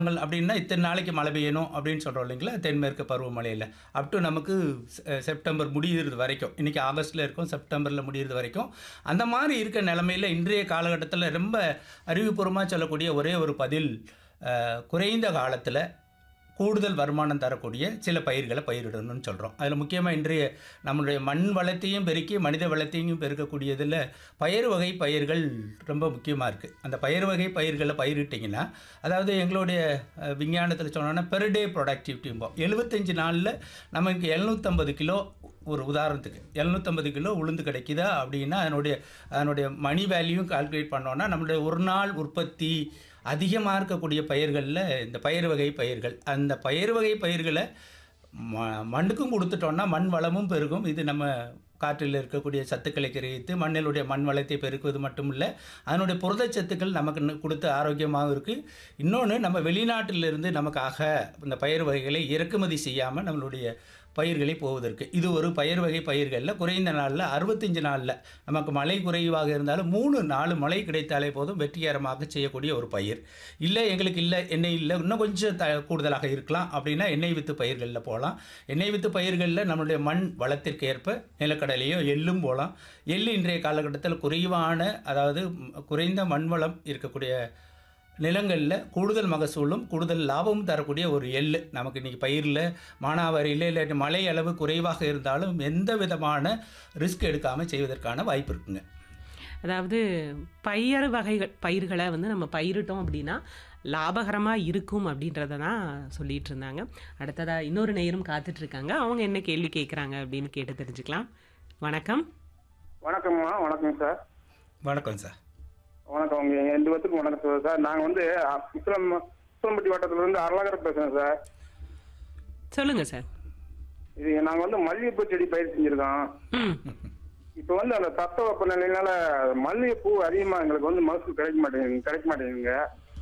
மாதங்கள் அப்படின்னா இத்தனை நாளைக்கு மழை பெய்யணும் அப்படின்னு சொல்கிறோம் இல்லைங்களா தென்மேற்கு பருவமழையில் அப் டு நமக்கு செ- செப்டம்பர் முடியிறது வரைக்கும் இன்றைக்கி ஆகஸ்ட்டில் இருக்கும் செப்டம்பரில் முடியிறது வரைக்கும் அந்த மாதிரி இருக்க நிலமையில் இன்றைய காலகட்டத்தில் ரொம்ப அறிவுபூர்வமாக சொல்லக்கூடிய ஒரே ஒரு பதில் அஹ், குறைந்த காலத்தில் கூடுதல் வருமானம் தரக்கூடிய சில பயிர்களை பயிரிடணும்னு சொல்கிறோம் அதில் முக்கியமாக இன்றைய நம்மளுடைய மண் வளத்தையும் பெருக்கி மனித வளத்தையும் பெருக்கக்கூடியதில் பயிர் வகை பயிர்கள் ரொம்ப முக்கியமாக இருக்குது அந்த பயிர் வகை பயிர்களை பயிரிட்டிங்கன்னா அதாவது எங்களுடைய அஹ், விஞ்ஞானத்தில் சொன்னோன்னா பெர் டே ப்ரொடக்டிவிட்டிம்போம் எழுபத்தஞ்சு நாளில் நமக்கு எழுநூற்றம்பது கிலோ ஒரு உதாரணத்துக்கு எழுநூற்றம்பது கிலோ உளுந்து கிடைக்குதா அப்படின்னா அதனுடைய அதனுடைய மணி வேல்யூ கால்குலேட் பண்ணோன்னா நம்மளுடைய ஒரு நாள் உற்பத்தி அதிகமாக இருக்கக்கூடிய பயிர்களில் இந்த பயிர் வகை பயிர்கள் அந்த பயிர் வகை பயிர்களை ம மண்ணுக்கும் கொடுத்துட்டோம்னா மண் வளமும் பெருகும் இது நம்ம காற்றில் இருக்கக்கூடிய சத்துக்களை கிரகித்து மண்ணிலுடைய மண் வளத்தை பெருக்குவது மட்டும் இல்லை அதனுடைய புரதச்சத்துக்கள் நமக்கு இன்னும் கொடுத்து ஆரோக்கியமாகவும் இருக்குது இன்னொன்று நம்ம வெளிநாட்டிலிருந்து நமக்காக இந்த பயிர் வகைகளை இறக்குமதி செய்யாமல் நம்மளுடைய பயிர்களை போவதற்கு இது ஒரு பயிர் வகை பயிர்களில் குறைந்த நாளில் அறுபத்தஞ்சு நாளில் நமக்கு மழை குறைவாக இருந்தாலும் மூணு நாலு மழை கிடைத்தாலே போதும் வெற்றிகரமாக செய்யக்கூடிய ஒரு பயிர் இல்லை எங்களுக்கு இல்லை எண்ணெய் இல்லை இன்னும் கொஞ்சம் த கூடுதலாக இருக்கலாம் அப்படின்னா எண்ணெய் வித்து பயிர்களில் போகலாம் எண்ணெய் வித்து பயிர்களில் நம்மளுடைய மண் வளத்திற்கு ஏற்ப நிலக்கடலையோ எள்ளும் போகலாம் எள்ளு இன்றைய காலகட்டத்தில் குறைவான அதாவது ம், குறைந்த மண் வளம் இருக்கக்கூடிய நிலங்களில் கூடுதல் மகசூலும் கூடுதல் லாபமும் தரக்கூடிய ஒரு எள்ளு நமக்கு இன்றைக்கி பயிரில் மானாவாரியில் இல்லாட்டி மழை அளவு குறைவாக இருந்தாலும் எந்த விதமான ரிஸ்க் எடுக்காமல் செய்வதற்கான வாய்ப்பு இருக்குங்க அதாவது பயிர் வகைகள் பயிர்களை வந்து நம்ம பயிரிட்டோம் அப்படின்னா லாபகரமாக இருக்கும் அப்படின்றத தான் சொல்லிட்டு இருந்தாங்க அடுத்ததாக இன்னொரு நேயரும் காத்துட்டு இருக்காங்க அவங்க என்ன கேள்வி கேட்குறாங்க அப்படின்னு கேட்டு தெரிஞ்சுக்கலாம் வணக்கம் வணக்கம்மா வணக்கம் சார் வணக்கம் சார் வணக்கம் உங்க ரெண்டு பேத்துக்கும் வணக்கம் சார் சார் நாங்கள் வந்து முஸ்லம் முஸ்லம்பட்டி வட்டத்துல இருந்து அருளாகர் பேசுறேன் சார் சொல்லுங்க சார் இது நாங்கள் வந்து மல்லிகைப்பூ செடி பயிர் செஞ்சிருக்கோம் ம் இப்போ வந்து அந்த தட்பவெப்ப நிலையினால மல்லிகைப்பூ அதிகமாக எங்களுக்கு வந்து மகசூல் கிடைக்க மாட்டேங்குது கிடைக்க மாட்டேங்குதுங்க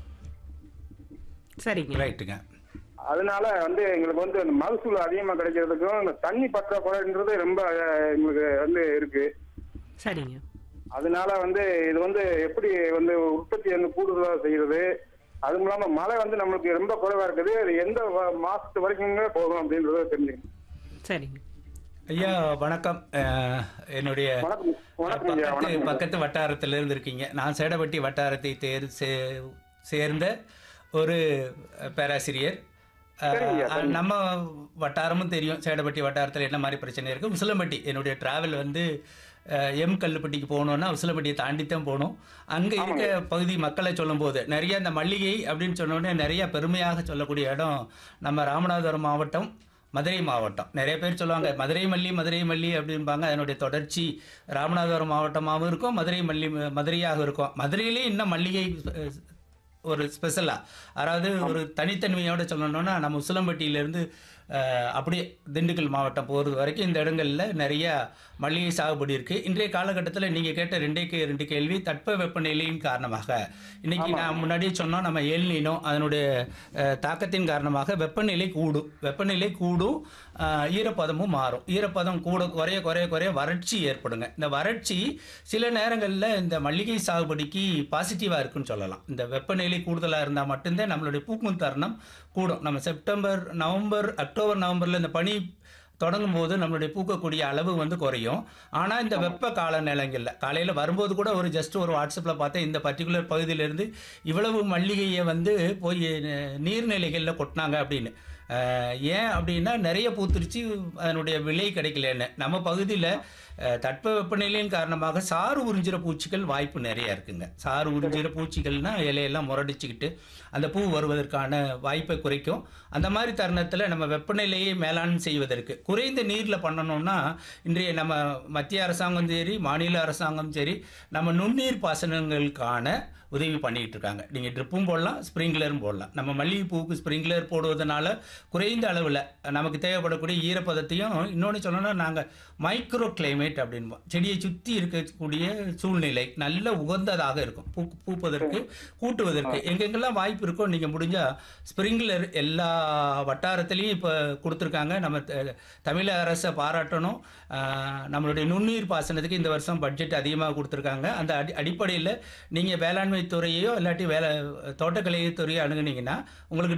சரிங்க ரைட்டுங்க அதனால வந்து எங்களுக்கு வந்து அந்த மகசூல் அதிகமாக கிடைக்கிறதுக்கும் இந்த தண்ணி பற்றாக்குறைன்றது ரொம்ப அஹ், எங்களுக்கு வந்து இருக்கு சரிங்க அதனால வந்து இது வந்து எப்படி வந்து உற்பத்தி வந்து கூடுதலாக செய்யறது அதுவும் இல்லாமல் மழை வந்து நம்மளுக்கு ரொம்ப குறைவா இருக்குது அது எந்த வ- மாசத்து வரைக்குங்க போகும் அப்படின்றத தெரிஞ்சுக்கணும் சரிங்க ஐயா வணக்கம் அஹ், என்னுடைய வணக்கம் வணக்கம் ஐயா பக்கத்து வணக்கம் பக்கத்து வட்டாரத்தில் இருந்திருக்கீங்க நான் சேடப்பட்டி வட்டாரத்தை தேர் சே- சேர்ந்த ஒரு பேராசிரியர் அஹ், சரிங்க, சரிங்க. நம்ம வட்டாரமும் தெரியும் சேடப்பட்டி வட்டாரத்தில் என்ன மாதிரி பிரச்சனை இருக்குது உசிலம்பட்டி என்னுடைய டிராவல் வந்து அஹ், எம் கல்லுப்பட்டிக்கு போகணுன்னா உசிலம்பட்டியை தாண்டி தான் போகணும் அங்கே இருக்க பகுதி மக்களை சொல்லும்போது நிறைய இந்த மல்லிகை அப்படின்னு சொன்ன உடனே நிறைய பெருமையாக சொல்லக்கூடிய இடம் நம்ம ராமநாதபுரம் மாவட்டம் மதுரை மாவட்டம் நிறைய பேர் சொல்லுவாங்க மதுரை மல்லி மதுரை மல்லி அப்படிம்பாங்க அதனுடைய தொடர்ச்சி ராமநாதபுரம் மாவட்டமாகவும் இருக்கும் மதுரை மல்லி மதுரையாக இருக்கும் மதுரையிலே இன்னும் மல்லிகை அஹ், ஒரு ஸ்பெஷலாக அதாவது ஒரு தனித்தன்மையோட சொல்லணும்னா நம்ம உசிலம்பட்டியிலேருந்து அப்படியே திண்டுக்கல் மாவட்டம் போகிறது வரைக்கும் இந்த இடங்களில் நிறைய மல்லிகை சாகுபடி இருக்குது இன்றைய காலகட்டத்தில் நீங்கள் கேட்ட ரெண்டே கே ரெண்டு கேள்வி தட்ப வெப்பநிலையின் காரணமாக இன்னைக்கு நான் முன்னாடியே சொன்னோம் நம்ம ஏல்னினோ அதனுடைய அஹ், தாக்கத்தின் காரணமாக வெப்பநிலை கூடும் வெப்பநிலை கூடும் அஹ், ஈரப்பதமும் மாறும் ஈரப்பதம் கூட குறைய குறைய குறைய வறட்சி ஏற்படுங்க இந்த வறட்சி சில நேரங்களில் இந்த மல்லிகை சாகுபடிக்கு பாசிட்டிவாக இருக்குன்னு சொல்லலாம் இந்த வெப்பநிலை கூடுதலாக இருந்தால் மட்டும்தான் நம்மளுடைய பூக்கும் தருணம் கூடும் நம்ம செப்டம்பர் நவம்பர் அக்டோபர் நவம்பரில் இந்த பனி தொடங்கும் போது நம்மளுடைய பூக்கக்கூடிய அளவு வந்து குறையும் ஆனால் இந்த வெப்ப கால நிலங்களில் காலையில் வரும்போது கூட ஒரு ஜஸ்ட் ஒரு வாட்ஸ்அப்பில் பார்த்தேன் இந்த பர்டிகுலர் பகுதியிலேருந்து இவ்வளவு மல்லிகையை வந்து போய் அஹ், நீர்நிலைகளில் கொட்டினாங்க அப்படின்னு அஹ், ஏன் அப்படின்னா நிறைய பூத்துருச்சு அதனுடைய விலை கிடைக்கலன்னு நம்ம பகுதியில் தட்ப வெப்பநிலையின் காரணமாக சாறு உறிஞ்சிற பூச்சிகள் வாய்ப்பு நிறைய இருக்குங்க சாறு உறிஞ்சிற பூச்சிகள்னா இலையெல்லாம் முரடிச்சுக்கிட்டு அந்த பூ வருவதற்கான வாய்ப்பை குறைக்கும் அந்த மாதிரி தருணத்தில் நம்ம வெப்பநிலையை மேலாண்மை செய்வதற்கு குறைந்த நீரில் பண்ணணும்னா இன்றைய நம்ம மத்திய அரசாங்கம் சரி மாநில அரசாங்கம் சரி நம்ம நுண்ணீர் பாசனங்களுக்கான உதவி பண்ணிட்டு இருக்காங்க நீங்கள் ட்ரிப்பும் போடலாம் ஸ்ப்ரிங்க்லரும் போடலாம் நம்ம மல்லிகைப்பூவுக்கு ஸ்ப்ரிங்க்லர் போடுவதனால குறைந்த அளவில் நமக்கு தேவைப்படக்கூடிய ஈரப்பதத்தையும் இன்னொன்று சொல்லணும்னா நாங்கள் மைக்ரோ கிளைமேட் அப்படின்போம் செடியை சுற்றி இருக்கக்கூடிய சூழ்நிலை நல்ல உகந்ததாக இருக்கும் பூ பூப்பதற்கு கூட்டுவதற்கு எங்கெங்கெல்லாம் வாய்ப்பு இருக்கோ நீங்கள் முடிஞ்சால் ஸ்ப்ரிங்க்லர் எல்லா வட்டாரத்துலேயும் இப்போ கொடுத்துருக்காங்க நம்ம த- தமிழக அரசை பாராட்டணும் ஆஹ், நம்மளுடைய நுண்ணீர் பாசனத்துக்கு இந்த வருஷம் பட்ஜெட் அதிகமாக கொடுத்துருக்காங்க அந்த அடி அடிப்படையில் நீங்கள் வேளாண்மை வேளாண்மை துறையோ இல்லாட்டி வேலை தோட்டக்கலை துறையோ அணுகுனீங்கன்னா உங்களுக்கு